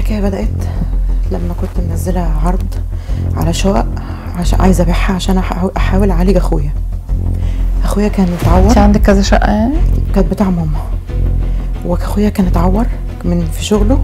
الحكايه بدات لما كنت منزله عرض على شقق عشان عايزه ابيعها عشان أحاول- احاول اعالج اخويا اخويا كان انت اتعور عندك كذا شقه يعني كانت بتاع ماما واخويا كان اتعور من في شغله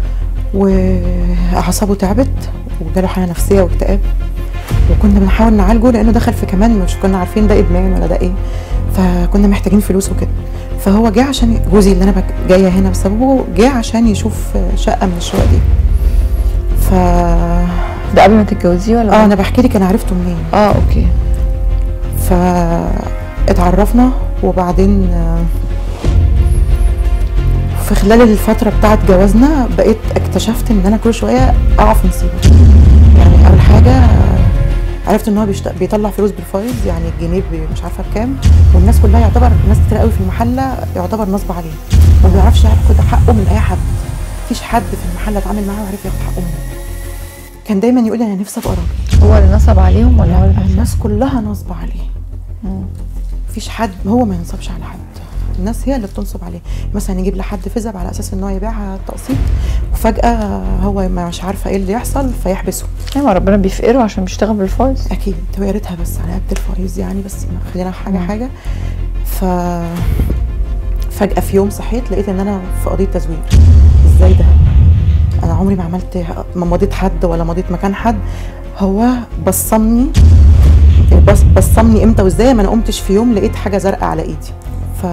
واعصابه تعبت وجاله حاله نفسيه واكتئاب وكنا بنحاول نعالجه لانه دخل في كمان مش كنا عارفين ده ادمان ولا ده ايه فكنا محتاجين فلوس وكده فهو جه عشان جوزي اللي انا بك- جايه هنا بسببه جه عشان يشوف شقه من الشقق دي ف ده قبل ما تتجوزيه ولا اه بعد؟ انا بحكي لك انا عرفته منين اه اوكي فاتعرفنا وبعدين آه، في خلال الفترة بتاعت جوازنا بقيت اكتشفت ان انا كل شوية اقع في مصيبة يعني اول حاجة آه، عرفت ان هو بيشت... بيطلع فلوس بالفايز يعني الجنيه ب- مش عارفه بكام والناس كلها يعتبر ناس كتير قوي في المحله يعتبر نصب عليه ما بيعرفش ياخد حقه من اي حد مفيش حد في المحله اتعامل معاه وعرف ياخد حقه منه كان دايما يقول لي انا نفسي ابقى راجل هو اللي نصب عليهم ولا هو لا اللي الناس كلها نصب عليه مم. مفيش حد هو ما ينصبش على حد الناس هي اللي بتنصب عليه مثلا يجيب لحد فيزب على اساس ان هو يبيعها تقسيط وفجاه هو ما مش عارفه ايه اللي يحصل فيحبسه ايوه ربنا بيفقره عشان بيشتغل بالفايز اكيد هو يا ريتها بس على قد الفايز يعني بس ما خلينا حاجه مم. حاجه ف فجاه في يوم صحيت لقيت ان انا في قضيه تزوير ازاي ده انا عمري ما عملت ما مضيت حد ولا مضيت مكان حد هو بصمني بص بصمني امتى وازاي ما انا قمتش في يوم لقيت حاجه زرقاء على ايدي ف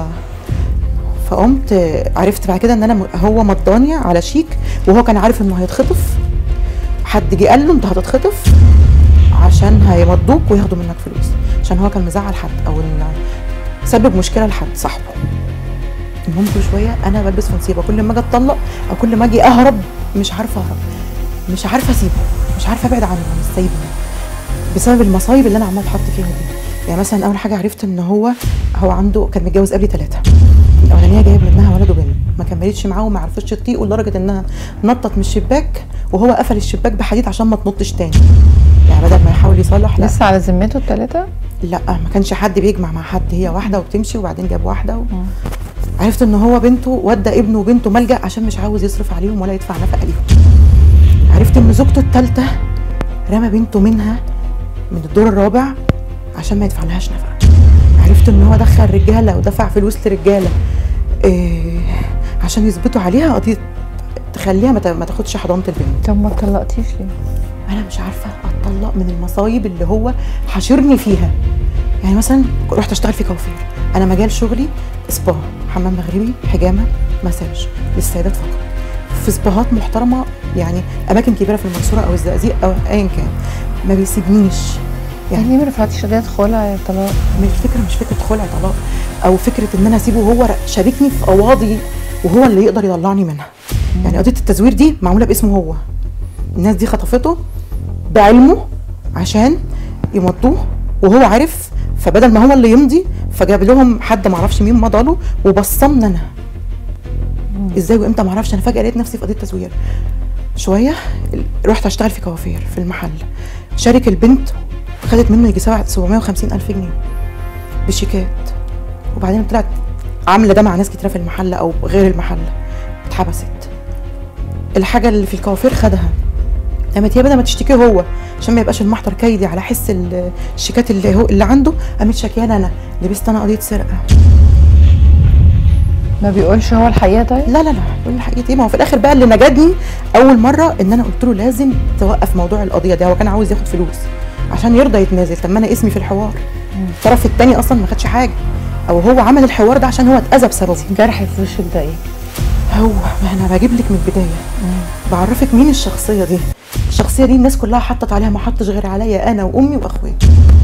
فقمت عرفت بعد كده ان انا م- هو مضاني على شيك وهو كان عارف انه هيتخطف حد جه قال له انت هتتخطف عشان هيمضوك وياخدوا منك فلوس عشان هو كان مزعل حد او ان سبب مشكله لحد صاحبه المهم كل شويه انا بلبس في نصيبه كل ما اجي اتطلق او كل ما اجي اهرب مش عارفه اهرب مش عارفه اسيبه مش عارفه ابعد عنه مش سايبه بسبب المصايب اللي انا عماله اتحط فيها دي يعني مثلا اول حاجه عرفت ان هو هو عنده كان متجوز قبلي ثلاثه الاولانيه جايب منها ولد وبنت ما كملتش معاه وما عرفتش تطيقه لدرجه انها نطت من الشباك وهو قفل الشباك بحديد عشان ما تنطش تاني يعني بدل ما يحاول يصلح لا لسه على ذمته الثلاثه لا ما كانش حد بيجمع مع حد هي واحده وبتمشي وبعدين جاب واحده و... عرفت ان هو بنته ودى ابنه وبنته ملجا عشان مش عاوز يصرف عليهم ولا يدفع نفقه ليهم عرفت ان زوجته الثالثه رمى بنته منها من الدور الرابع عشان ما يدفعلهاش نفقه عرفت ان هو دخل رجاله ودفع فلوس لرجاله إيه عشان يثبتوا عليها قضيه تخليها ما تا- ما تاخدش حضانه البنت طب ما اتطلقتيش ليه؟ انا مش عارفه اتطلق من المصايب اللي هو حاشرني فيها يعني مثلا رحت اشتغل في كوافير انا مجال شغلي سبا حمام مغربي حجامه مساج للسيدات فقط في سباهات محترمه يعني اماكن كبيره في المنصوره او الزقازيق او ايا كان ما بيسيبنيش يعني يعني ليه ما رفعتيش قضيه خلع يا طلاق؟ مش فكره مش فكره خلع طلاق او فكره ان انا اسيبه وهو شاركني في قواضي وهو اللي يقدر يطلعني منها يعني قضيه التزوير دي معموله باسمه هو الناس دي خطفته بعلمه عشان يمضوه وهو عارف فبدل ما هو اللي يمضي فجاب لهم حد معرفش مين مضى له وبصمنا انا ازاي وامتى معرفش انا فجاه لقيت نفسي في قضيه تزوير شويه رحت اشتغل في كوافير في المحل شارك البنت خدت منه يجي 750 الف جنيه بشيكات وبعدين طلعت عامله ده مع ناس كتيره في المحل او غير المحل اتحبست الحاجه اللي في الكوافير خدها قامت هي بدل ما تشتكيه هو عشان ما يبقاش المحضر كيدي على حس ال- الشيكات اللي هو اللي عنده قامت شاكياني انا لبست انا قضيه سرقه ما بيقولش هو الحقيقه طيب؟ لا لا لا يقول حقيقة ايه ما هو في الاخر بقى اللي نجدني اول مره ان انا قلت له لازم توقف موضوع القضيه ده هو كان عاوز ياخد فلوس عشان يرضى يتنازل طب ما انا اسمي في الحوار الطرف التاني اصلا ما خدش حاجه او هو عمل الحوار ده عشان هو اتاذى بسببه جرح في وشك ده ايه؟ هو ما انا بجيب لك من البدايه بعرفك مين الشخصيه دي الشخصيه دي الناس كلها حطت عليها ما حطش غير عليا انا وامي واخويا